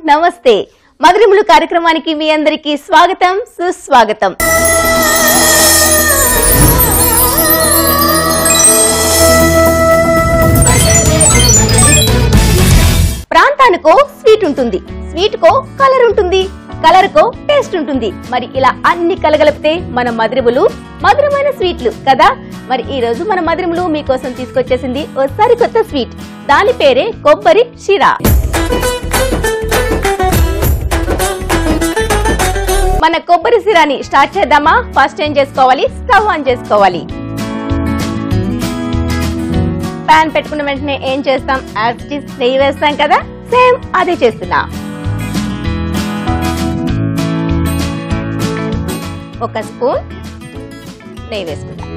నమస్తే మధురములు కార్యక్రమానికి మీ అందరికీ స్వాగతం సుస్వాగతం ప్రాంతానికో స్వీట్ ఉంటుంది స్వీట్ కో కలర్ ఉంటుంది కలర్ కో టేస్ట్ ఉంటుంది మరి ఇలా అన్ని కలగలిపితే మన మధురములు మధురమైన స్వీట్లు కదా మరి ఈ రోజు మన మధురములు మీకోసం తీసుకొచ్చేసింది ఓసారి కొత్త స్వీట్ దాని పేరే కొబ్బరి షిరా మన కొబ్బరి సిరాని స్టార్ట్ చేద్దామా ఫస్ట్ ఏం చేసుకోవాలి స్టవ్ ఆన్ చేసుకోవాలి పాన్ పెట్టుకున్న వెంటనే ఏం చేస్తాం యాజ్ ఇట్ ఈస్ నెయ్యి వేస్తాం కదా సేమ్ అదే చేస్తున్నా ఒక స్పూన్ నెయ్యి వేసుకుందాం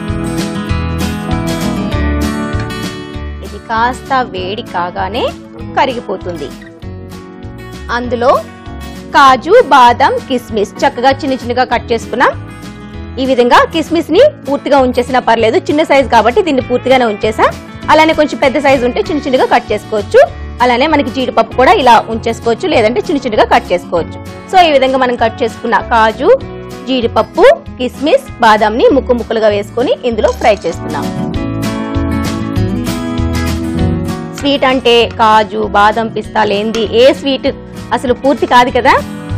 ఇది కాస్త వేడి కాగానే కరిగిపోతుంది అందులో కాజు బాదం కిస్మిస్ చక్కగా చిన్న చిన్నగా కట్ చేసుకున్నాం ఈ విధంగా కిస్మిస్ ని పూర్తిగా ఉంచేసినా పర్లేదు చిన్న సైజ్ కాబట్టి దీన్ని పూర్తిగానే ఉంచేసా అలానే కొంచెం పెద్ద సైజ్ ఉంటే చిన్న చిన్నగా కట్ చేసుకోవచ్చు అలానే మనకి జీడిపప్పు కూడా ఇలా ఉంచేసుకోవచ్చు లేదంటే చిన్న చిన్నగా కట్ చేసుకోవచ్చు సో ఈ విధంగా మనం కట్ చేసుకున్న కాజు జీడిపప్పు కిస్మిస్ బాదాం ని ముక్కు ముక్కలుగా వేసుకొని ఇందులో ఫ్రై చేస్తున్నాం స్వీట్ అంటే కాజు బాదం పిస్తా లేంది ఏ స్వీట్ అసలు పూర్తి కాదు కదా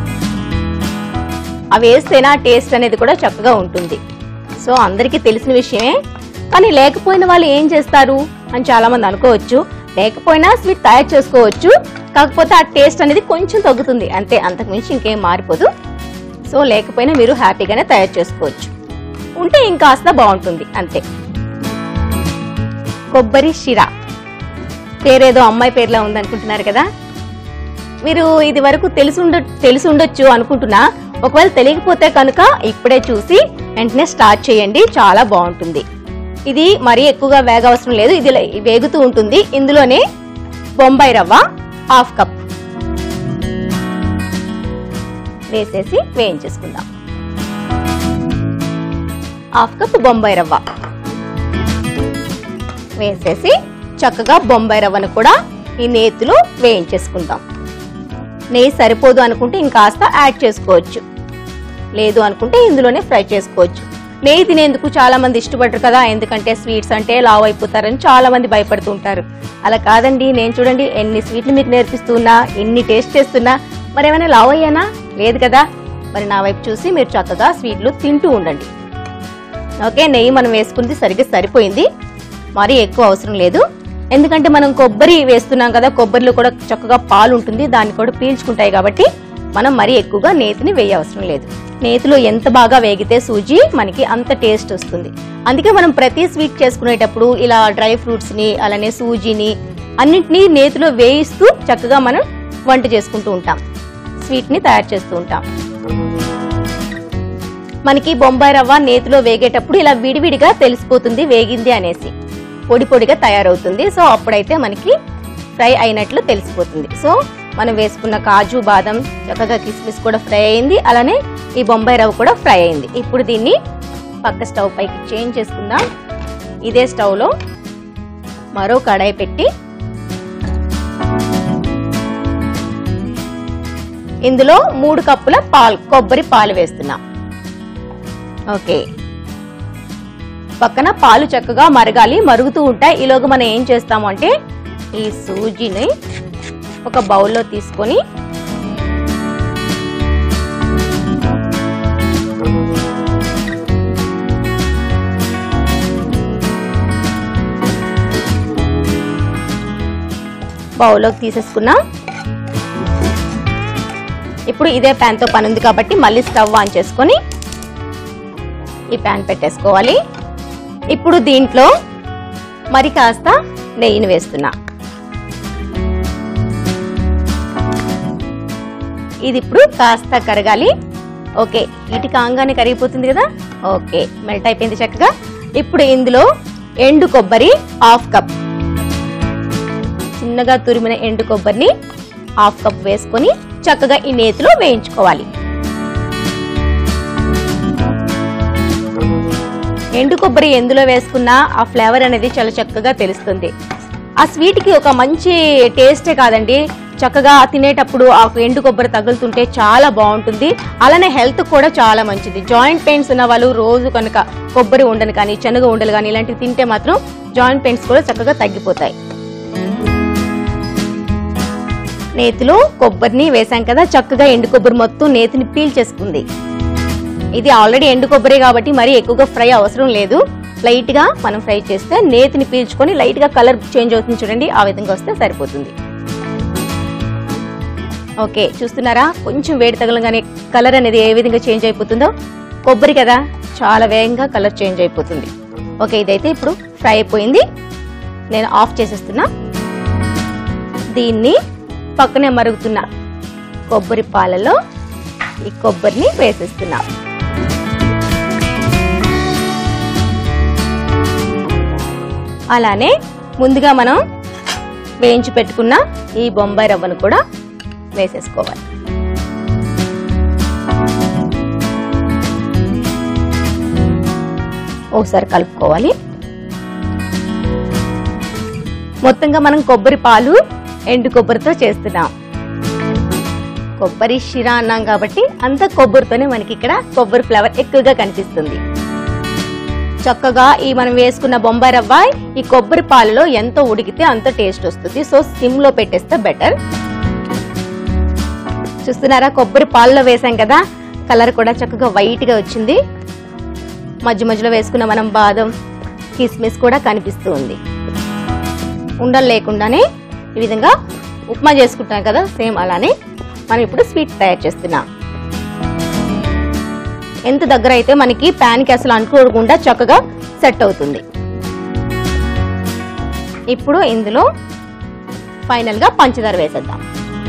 అవి వేస్తేనా టేస్ట్ అనేది కూడా చక్కగా ఉంటుంది సో అందరికీ తెలిసిన విషయమే కానీ లేకపోయిన వాళ్ళు ఏం చేస్తారు అని చాలా మంది అనుకోవచ్చు లేకపోయినా స్వీట్ తయారు చేసుకోవచ్చు కాకపోతే ఆ టేస్ట్ అనేది కొంచెం తగ్గుతుంది అంతే అంతకుమించి ఇంకేం మారిపోదు సో లేకపోయినా మీరు హ్యాపీగానే తయారు చేసుకోవచ్చు ఉంటే ఇంకాస్త బాగుంటుంది అంతే కొబ్బరి షిరా పేరేదో అమ్మాయి పేర్లా ఉందనుకుంటున్నారు కదా మీరు ఇది వరకు తెలిసి ఉండ తెలిసి ఉండొచ్చు అనుకుంటున్నా ఒకవేళ తెలియకపోతే కనుక ఇప్పుడే చూసి వెంటనే స్టార్ట్ చేయండి చాలా బాగుంటుంది ఇది మరీ ఎక్కువగా వేగ అవసరం లేదు ఇది లై- వేగుతూ ఉంటుంది ఇందులోనే బొంబాయి రవ్వ హాఫ్ కప్ వేసేసి వేయించేసుకుందాం హాఫ్ కప్ బొంబాయి రవ్వ వేసేసి చక్కగా బొంబాయి రవ్వను కూడా ఈ నేతిలో వేయించేసుకుందాం నెయ్యి సరిపోదు అనుకుంటే ఇంకాస్త యాడ్ చేసుకోవచ్చు లేదు అనుకుంటే ఇందులోనే ఫ్రై చేసుకోవచ్చు నెయ్యి తినేందుకు చాలా మంది ఇష్టపడరు కదా ఎందుకంటే స్వీట్స్ అంటే లావ్ అయిపోతారని చాలా మంది భయపడుతుంటారు అలా కాదండి నేను చూడండి ఎన్ని స్వీట్లు మీకు నేర్పిస్తున్నా ఎన్ని టేస్ట్ చేస్తున్నా మరి ఏమైనా లావ్ అయ్యానా లేదు కదా మరి నా వైపు చూసి మీరు చక్కగా స్వీట్లు తింటూ ఉండండి ఓకే నెయ్యి మనం వేసుకుంది సరిగ్గా సరిపోయింది మరీ ఎక్కువ అవసరం లేదు ఎందుకంటే మనం కొబ్బరి వేస్తున్నాం కదా కొబ్బరిలో కూడా చక్కగా పాలు ఉంటుంది దాన్ని కూడా పీల్చుకుంటాయి కాబట్టి మనం మరీ ఎక్కువగా నేతిని వేయవసరం లేదు నేతిలో ఎంత బాగా వేగితే సూజీ మనకి అంత టేస్ట్ వస్తుంది అందుకే మనం ప్రతి స్వీట్ చేసుకునేటప్పుడు ఇలా డ్రై ఫ్రూట్స్ ని అలానే సూజీని అన్నింటినీ నేతిలో వేయిస్తూ చక్కగా మనం వంట చేసుకుంటూ ఉంటాం స్వీట్ ని తయారు చేస్తూ ఉంటాం మనకి బొంబాయి రవ్వ నేతిలో వేగేటప్పుడు ఇలా విడివిడిగా తెలిసిపోతుంది వేగింది అనేసి పొడి పొడిగా తయారవుతుంది సో అప్పుడైతే మనకి ఫ్రై అయినట్లు తెలిసిపోతుంది సో మనం వేసుకున్న కాజు బాదం చక్కగా కిస్మిస్ కూడా ఫ్రై అయింది అలానే ఈ బొంబాయి రవ్వ కూడా ఫ్రై అయింది ఇప్పుడు దీన్ని పక్క స్టవ్ పైకి చేంజ్ చేసుకుందాం ఇదే స్టవ్లో మరో కడాయి పెట్టి ఇందులో మూడు కప్పుల పాలు కొబ్బరి పాలు వేస్తున్నాం ఓకే పక్కన పాలు చక్కగా మరగాలి మరుగుతూ ఉంటాయి ఈలోగా మనం ఏం చేస్తాము అంటే ఈ సూజీని ఒక బౌల్లో తీసుకొని బౌల్లోకి తీసేసుకున్నాం ఇప్పుడు ఇదే ప్యాన్తో పని ఉంది కాబట్టి మళ్ళీ స్టవ్ ఆన్ చేసుకొని ఈ ప్యాన్ పెట్టేసుకోవాలి ఇప్పుడు దీంట్లో మరి కాస్త నెయ్యిని వేస్తున్నా ఇది ఇప్పుడు కాస్త కరగాలి ఓకే ఇటు కాంగానే కరిగిపోతుంది కదా ఓకే మెల్ట్ అయిపోయింది చక్కగా ఇప్పుడు ఇందులో ఎండు కొబ్బరి హాఫ్ కప్ చిన్నగా తురిమిన ఎండు కొబ్బరిని హాఫ్ కప్ వేసుకొని చక్కగా ఈ నేతిలో వేయించుకోవాలి ఎండు కొబ్బరి ఎందులో వేసుకున్నా ఆ ఫ్లేవర్ అనేది చాలా చక్కగా తెలుస్తుంది ఆ స్వీట్ కి ఒక మంచి టేస్టే కాదండి చక్కగా తినేటప్పుడు ఆ ఎండు కొబ్బరి తగులుతుంటే చాలా బాగుంటుంది అలానే హెల్త్ కూడా చాలా మంచిది జాయింట్ పెయిన్స్ ఉన్న వాళ్ళు రోజు కనుక కొబ్బరి ఉండలు కానీ శనగ ఉండలు కానీ ఇలాంటివి తింటే మాత్రం జాయింట్ పెయిన్స్ కూడా చక్కగా తగ్గిపోతాయి నేతిలో కొబ్బరిని వేసాం కదా చక్కగా ఎండు కొబ్బరి మొత్తం నేతిని పీల్చేసుకుంది ఇది ఆల్రెడీ ఎండు కొబ్బరి కాబట్టి మరీ ఎక్కువగా ఫ్రై అవసరం లేదు లైట్ గా మనం ఫ్రై చేస్తే నేతిని పీల్చుకొని లైట్ గా కలర్ చేంజ్ అవుతుంది చూడండి ఆ విధంగా వస్తే సరిపోతుంది ఓకే చూస్తున్నారా కొంచెం వేడి తగలగానే కలర్ అనేది ఏ విధంగా చేంజ్ అయిపోతుందో కొబ్బరి కదా చాలా వేగంగా కలర్ చేంజ్ అయిపోతుంది ఓకే ఇదైతే ఇప్పుడు ఫ్రై అయిపోయింది నేను ఆఫ్ చేసేస్తున్నా దీన్ని పక్కనే మరుగుతున్న కొబ్బరి పాలలో ఈ కొబ్బరిని వేసేస్తున్నా అలానే ముందుగా మనం వేయించి పెట్టుకున్న ఈ బొంబాయి రవ్వను కూడా వేసేసుకోవాలి ఒకసారి కలుపుకోవాలి మొత్తంగా మనం కొబ్బరి పాలు ఎండు కొబ్బరితో చేస్తున్నాం కొబ్బరి షిరా అన్నాం కాబట్టి అంత కొబ్బరితోనే మనకి ఇక్కడ కొబ్బరి ఫ్లేవర్ ఎక్కువగా కనిపిస్తుంది చక్కగా ఈ మనం వేసుకున్న బొంబాయి రవ్వ ఈ కొబ్బరి పాలలో ఎంత ఉడికితే అంత టేస్ట్ వస్తుంది సో సిమ్ లో పెట్టేస్తే బెటర్ చూస్తున్నారా కొబ్బరి పాలలో వేసాం కదా కలర్ కూడా చక్కగా వైట్ గా వచ్చింది మధ్య మధ్యలో వేసుకున్న మనం బాదం కిస్మిస్ కూడా కనిపిస్తూ ఉంది ఉండలు లేకుండానే ఈ విధంగా ఉప్మా చేసుకుంటాం కదా సేమ్ అలానే మనం ఇప్పుడు స్వీట్ తయారు చేస్తున్నాం ఎంత దగ్గర అయితే మనకి ప్యాన్ కి అసలు అనుకోకుండా చక్కగా సెట్ అవుతుంది ఇప్పుడు ఇందులో ఫైనల్ గా పంచదార వేసేద్దాం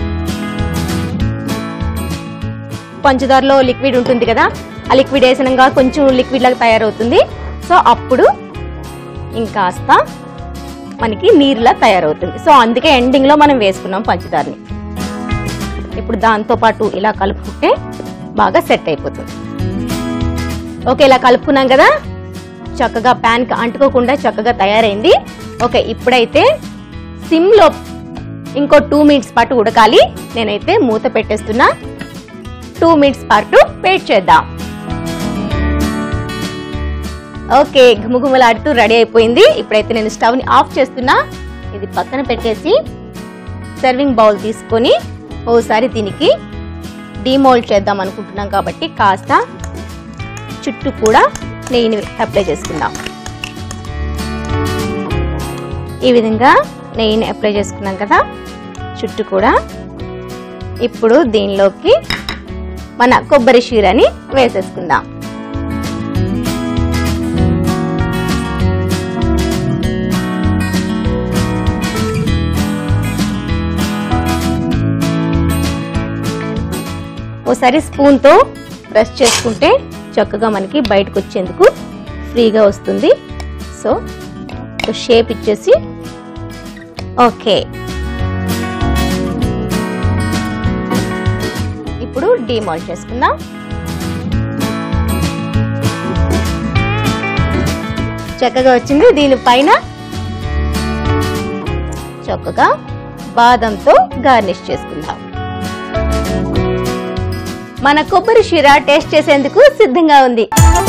పంచదారలో లిక్విడ్ ఉంటుంది కదా ఆ లిక్విడ్ వేసినాక కొంచెం లిక్విడ్ లాగా తయారవుతుంది సో అప్పుడు ఇంకాస్త మనకి నీరులా తయారవుతుంది సో అందుకే ఎండింగ్ లో మనం వేసుకున్నాం పంచదారని ఇప్పుడు దాంతో పాటు ఇలా కలుపుకుంటే బాగా సెట్ అయిపోతుంది ఓకే ఇలా కలుపుకున్నాం కదా చక్కగా ప్యాన్ కి అంటుకోకుండా చక్కగా తయారైంది ఓకే ఇప్పుడైతే సిమ్ లో ఇంకో టూ మినిట్స్ పాటు ఉడకాలి నేనైతే మూత పెట్టేస్తున్నా టూ మినిట్స్ పాటు వెయిట్ చేద్దాం ఓకే ఘుమఘుమలాడుతూ రెడీ అయిపోయింది ఇప్పుడైతే నేను స్టవ్ ని ఆఫ్ చేస్తున్నా ఇది పక్కన పెట్టేసి సర్వింగ్ బౌల్ తీసుకొని ఓసారి దీనికి డిమోల్డ్ చేద్దాం అనుకుంటున్నాం కాబట్టి కాస్త చుట్టూ కూడా నెయ్యిని అప్లై చేసుకుందాం ఈ విధంగా నెయ్యిని అప్లై చేసుకున్నాం కదా చుట్టూ కూడా ఇప్పుడు దీనిలోకి మన కొబ్బరి షీరని వేసేసుకుందాం ఓసారి స్పూన్తో ప్రెస్ చేసుకుంటే చక్కగా మనకి బయటకు వచ్చేందుకు ఫ్రీగా వస్తుంది సో షేప్ ఇచ్చేసి ఓకే ఇప్పుడు డిమాల్ చేసుకుందాం చక్కగా వచ్చింది దీనిపైన చక్కగా బాదంతో గార్నిష్ చేసుకుందాం మన కొబ్బరి షీర టేస్ట్ చేసేందుకు సిద్ధంగా ఉంది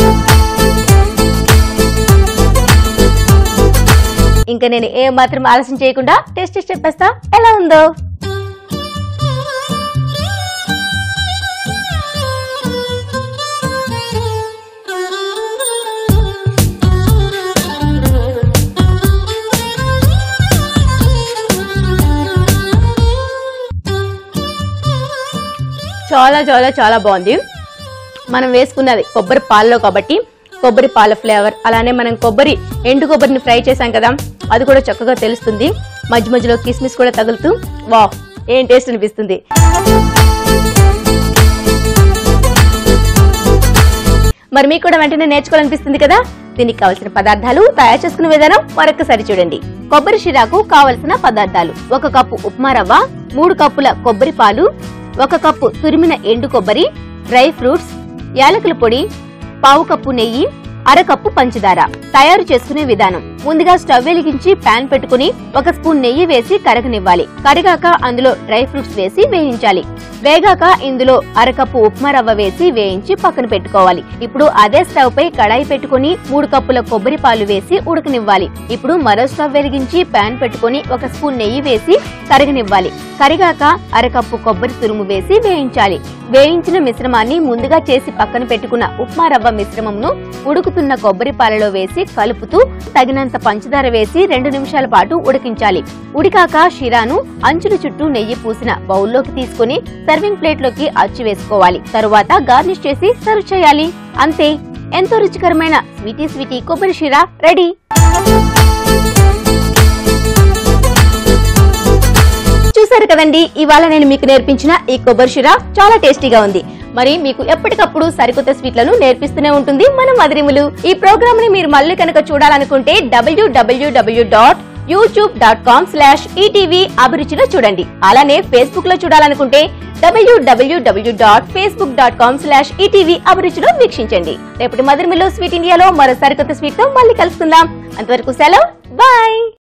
ఇంకా నేను ఏ మాత్రం ఆలస్యం చేయకుండా టేస్ట్ చేసి చెప్పేస్తా ఎలా ఉందో చాలా చాలా చాలా బాగుంది మనం వేసుకున్నది కొబ్బరి పాలలో కాబట్టి కొబ్బరి పాల ఫ్లేవర్ అలానే మనం కొబ్బరి ఎండు కొబ్బరిని ఫ్రై చేసాం కదా అది కూడా చక్కగా తెలుస్తుంది మధ్య మధ్యలో కిస్మిస్ కూడా తగులుతూ వా ఏం టేస్ట్ అనిపిస్తుంది మరి మీకు కూడా వెంటనే నేర్చుకోవాలనిపిస్తుంది కదా దీనికి కావలసిన పదార్థాలు తయారు చేసుకునే విధానం మరొకసారి చూడండి కొబ్బరి షిరాకు కావలసిన పదార్థాలు ఒక కప్పు ఉప్మా రవ్వ మూడు కప్పుల కొబ్బరి పాలు ఒక కప్పు తురిమిన ఎండు కొబ్బరి డ్రై ఫ్రూట్స్ యాలకుల పొడి పావు కప్పు నెయ్యి అరకప్పు పంచదార తయారు చేసుకునే విధానం ముందుగా స్టవ్ వెలిగించి పాన్ పెట్టుకుని ఒక స్పూన్ నెయ్యి వేసి కరగనివ్వాలి కరిగాక అందులో డ్రై ఫ్రూట్స్ వేసి వేయించాలి వేగాక ఇందులో అరకప్పు ఉప్మా రవ్వ వేసి వేయించి పక్కన పెట్టుకోవాలి ఇప్పుడు అదే స్టవ్ పై కడాయి పెట్టుకుని మూడు కప్పుల కొబ్బరి పాలు వేసి ఉడకనివ్వాలి ఇప్పుడు మరో స్టవ్ వెలిగించి పాన్ పెట్టుకుని ఒక స్పూన్ నెయ్యి వేసి కరగనివ్వాలి కరిగాక అరకప్పు కొబ్బరి తురుము వేసి వేయించాలి వేయించిన మిశ్రమాన్ని ముందుగా చేసి పక్కన పెట్టుకున్న ఉప్మా రవ్వ మిశ్రమంను ఉడుకుతున్న కొబ్బరి పాలలో వేసి కలుపుతూ తగినంత పంచదార వేసి రెండు నిమిషాల పాటు ఉడికించాలి ఉడికాక షిరాను అంచుల చుట్టూ నెయ్యి పూసిన బౌల్లోకి తీసుకుని సర్వింగ్ ప్లేట్లోకి అచ్చు వేసుకోవాలి తరువాత గార్నిష్ చేసి సర్వ్ చేయాలి అంతే ఎంతో రుచికరమైన స్వీటీ స్వీటీ కొబ్బరి షిరా రెడీ చూసారు కదండి ఇవాళ నేను మీకు నేర్పించిన ఈ కొబ్బరి షిరా చాలా టేస్టీగా ఉంది మరి మీకు ఎప్పటికప్పుడు సరికొత్త స్వీట్లను నేర్పిస్తూనే ఉంటుంది మన మధురిములు ఈ ప్రోగ్రామ్ ని మీరు మళ్ళీ కనుక చూడాలనుకుంటే W W W dot YouTube dot com slash ETV అభిరుచిలో చూడండి అలానే ఫేస్బుక్ లో చూడాలనుకుంటే W W W dot Facebook dot com slash ETV అభిరుచిలో వీక్షించండి రేపటి మధురిములు స్వీట్ ఇండియాలో మరో సరికొత్త స్వీట్ తో మళ్ళీ కలుసుకుందాం అంతవరకు సెలవు బాయ్